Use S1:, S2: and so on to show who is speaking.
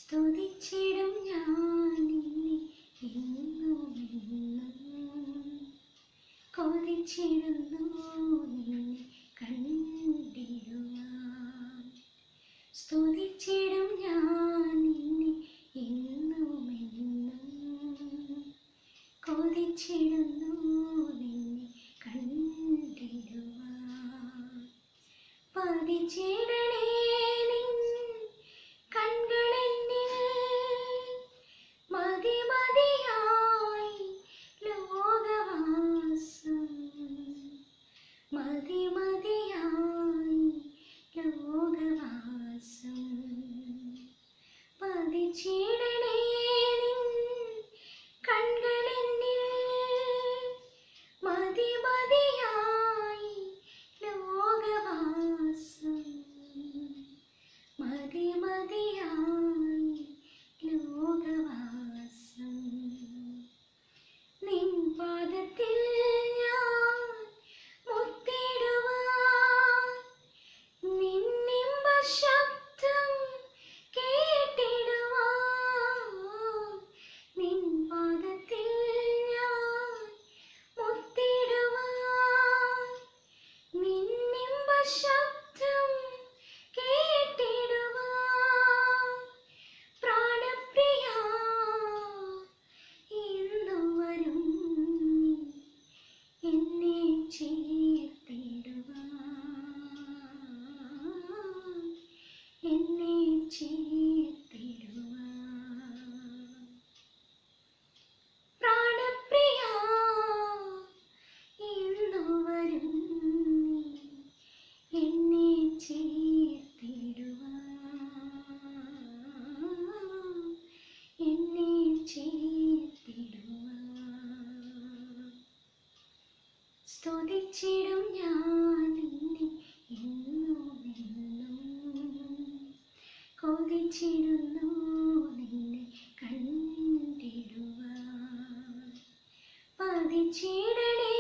S1: സ്തുതിച്ചിടും ഞാൻ നിന്നെ എന്നുമെന്നും കൊതിച്ചിടുന്നു നിന്നെ കണ്ടിടുവാൻ സ്തുതിച്ചിടും ഞാൻ നിന്നെ എന്നുമെന്നും കൊതിച്ചിടുന്നു നിന്നെ കണ്ടിടുവാൻ പതിച്ചിടണേ നിൻ കൺകളെന്നിൽ മതി മതിയായി ലോകവാസം മതി മതിയായി ലോകവാസം പതിച്ചിടണേ നിൻ കൺകളെന്നിൽ മതി മതിയായി ലോകവാസം മതി മതിയായി ലോകവാസം നിൻ പാദത്തിൽ ഞാൻ മുത്തിടുവാൻ നിന്നിമ്പ ശബ്ദം കേട്ടിടുവാൻ നിൻ പാദത്തിൽ ഞാൻ മുത്തിടുവാൻ നിന്നിമ്പ ശബ്ദം കേട്ടിടുവാൻ പ്രാണപ്രിയ ഇന്നു വരും നീ എന്നെ ചേർത്തിടുവാൻ എന്നെ ചേർത്തിടുവാൻ പ്രാണപ്രിയ ഇന്നു വരും നീ എന്നെ ചേർത്തിടുവാൻ എന്നെ ചേർത്തിടുവാൻ സ്തുതിച്ചിടും ഞാൻ നിന്നെ എന്നുമെന്നും കൊതിച്ചിടുന്നു നിന്നെ കണ്ടിടുവാൻ പതിച്ചിടണേ